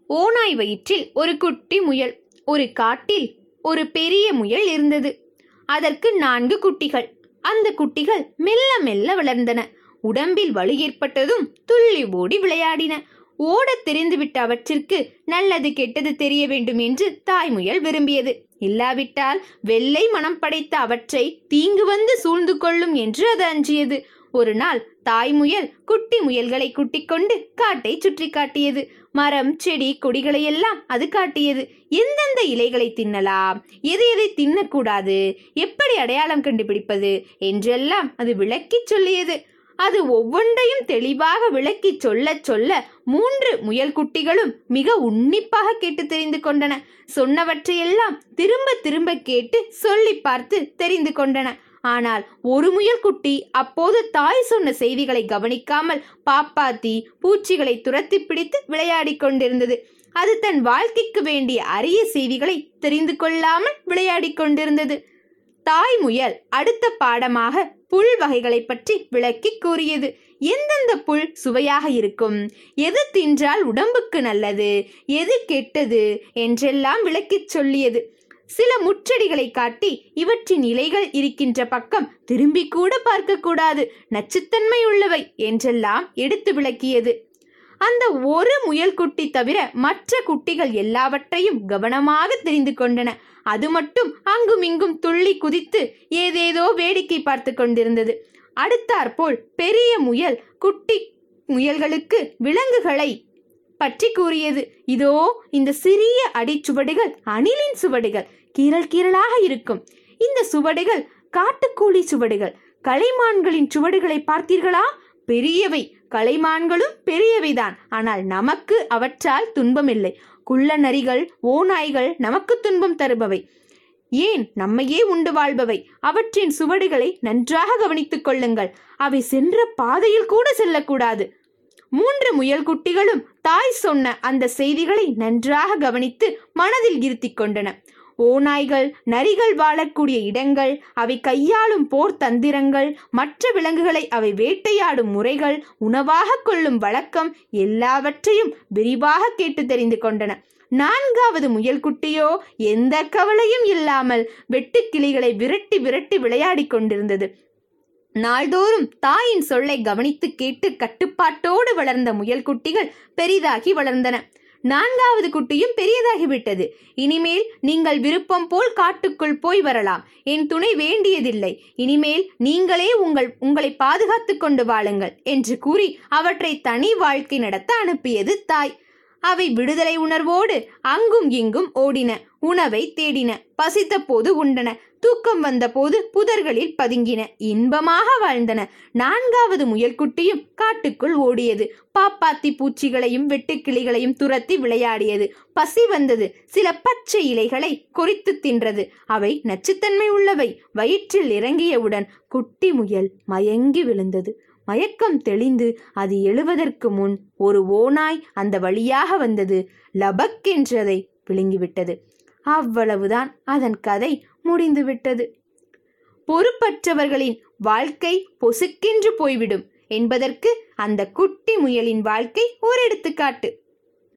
ஓநாய் வயிற்றில் ஒரு குட்டி முயல் ஒரு காட்டில் ஒரு பெரிய முயல் இருந்தது அதற்கு நான்கு குட்டிகள் அந்த குட்டிகள் மெல்ல மெல்ல வளர்ந்தன உடம்பில் வலு ஏற்பட்டதும் துள்ளி ஓடி விளையாடின ஓடத் தெரிந்துவிட்ட அவற்றிற்கு நல்லது கெட்டது தெரிய வேண்டும் என்று தாய் முயல் விரும்பியது இல்லாவிட்டால் வெள்ளை மனம் படைத்த அவற்றை தீங்கு வந்து சூழ்ந்து கொள்ளும் என்று அது அஞ்சியது ஒரு நாள் தாய் முயல் குட்டி முயல்களை கூட்டிக் கொண்டு காட்டை சுற்றி காட்டியது மரம் செடி கொடிகளை எல்லாம் அது காட்டியது எந்தெந்த இலைகளை தின்னலாம் எது எதை தின்னக்கூடாது எப்படி அடையாளம் கண்டுபிடிப்பது என்றெல்லாம் அது விளக்கிச் சொல்லியது அது ஒவ்வொன்றையும் தெளிவாக விளக்கிச் சொல்லச் சொல்ல மூன்று முயல் குட்டிகளும் மிக உன்னிப்பாக கேட்டு தெரிந்து கொண்டன சொன்னவற்றையெல்லாம் திரும்ப திரும்ப கேட்டு சொல்லி பார்த்து தெரிந்து கொண்டன ஆனால் ஒரு முயல் குட்டி அப்போது தாய் சொன்ன செய்திகளை கவனிக்காமல் பாப்பாத்தி பூச்சிகளை துரத்தி பிடித்து விளையாடிக் கொண்டிருந்தது அது தன் வாழ்க்கைக்கு வேண்டிய அரிய செய்திகளை தெரிந்து கொள்ளாமல் விளையாடிக் கொண்டிருந்தது தாய் முயல் அடுத்த பாடமாக புல் வகைகளை பற்றி விளக்கி கூறியது எந்தெந்த புல் சுவையாக இருக்கும் எது தின்றால் உடம்புக்கு நல்லது எது கெட்டது என்றெல்லாம் விளக்கிச் சொல்லியது சில முச்செடிகளை காட்டி இவற்றின் இலைகள் இருக்கின்ற பக்கம் திரும்பி கூட பார்க்கக்கூடாது நச்சுத்தன்மை உள்ளவை என்றெல்லாம் எடுத்து விளக்கியது அந்த ஒரு முயல் குட்டி தவிர மற்ற குட்டிகள் எல்லாவற்றையும் கவனமாக தெரிந்து கொண்டன அது மட்டும் அங்கும் இங்கும் துள்ளி குதித்து ஏதேதோ வேடிக்கை பார்த்து கொண்டிருந்தது அடுத்தாற்போல் பெரிய முயல் குட்டி முயல்களுக்கு விலங்குகளை பற்றி கூறியது இதோ இந்த சிறிய அடிச்சுவடுகள் அணிலின் சுவடுகள் கீரல் கீரலாக இருக்கும் இந்த சுவடுகள் காட்டுக்கோழி சுவடுகள் கலைமான்களின் சுவடுகளை பார்த்தீர்களா பெரியவை கலைமான்களும் பெரியவைதான் ஆனால் நமக்கு அவற்றால் துன்பமில்லை குள்ள நரிகள் ஓநாய்கள் நமக்கு துன்பம் தருபவை ஏன் நம்மையே உண்டு வாழ்பவை அவற்றின் சுவடுகளை நன்றாக கவனித்துக் கொள்ளுங்கள் அவை சென்ற பாதையில் கூட செல்லக்கூடாது மூன்று முயல் குட்டிகளும் தாய் சொன்ன அந்த செய்திகளை நன்றாக கவனித்து மனதில் இருத்திக் கொண்டன ஓநாய்கள் நரிகள் வாழக்கூடிய இடங்கள் அவை கையாளும் போர் தந்திரங்கள் மற்ற விலங்குகளை அவை வேட்டையாடும் முறைகள் உணவாக கொள்ளும் வழக்கம் எல்லாவற்றையும் விரிவாக கேட்டு தெரிந்து கொண்டன நான்காவது முயல் குட்டியோ எந்த கவலையும் இல்லாமல் வெட்டுக்கிளிகளை விரட்டி விரட்டி விளையாடிக் கொண்டிருந்தது நாள்தோறும் தாயின் சொல்லை கவனித்து கேட்டு கட்டுப்பாட்டோடு வளர்ந்த முயல் குட்டிகள் பெரிதாகி வளர்ந்தன நான்காவது குட்டியும் பெரியதாகிவிட்டது இனிமேல் நீங்கள் விருப்பம் போல் காட்டுக்குள் போய் வரலாம் என் துணை வேண்டியதில்லை இனிமேல் நீங்களே உங்கள் உங்களை பாதுகாத்துக் கொண்டு வாழுங்கள் என்று கூறி அவற்றை தனி வாழ்க்கை நடத்த அனுப்பியது தாய் அவை விடுதலை உணர்வோடு அங்கும் இங்கும் ஓடின உணவை தேடின பசித்த போது உண்டன தூக்கம் வந்தபோது புதர்களில் பதுங்கின இன்பமாக வாழ்ந்தன நான்காவது முயல்குட்டியும் காட்டுக்குள் ஓடியது பாப்பாத்தி பூச்சிகளையும் வெட்டுக்கிளிகளையும் துரத்தி விளையாடியது பசி வந்தது சில பச்சை இலைகளை கொறித்து தின்றது அவை நச்சுத்தன்மை உள்ளவை வயிற்றில் இறங்கியவுடன் குட்டி முயல் மயங்கி விழுந்தது மயக்கம் தெளிந்து அது எழுவதற்கு முன் ஒரு ஓநாய் அந்த வழியாக வந்தது லபக் என்றதை விழுங்கிவிட்டது அவ்வளவுதான் அதன் கதை முடிந்துவிட்டது பொறுப்பற்றவர்களின் வாழ்க்கை பொசுக்கென்று போய்விடும் என்பதற்கு அந்த குட்டி முயலின் வாழ்க்கை ஒரு எடுத்துக்காட்டு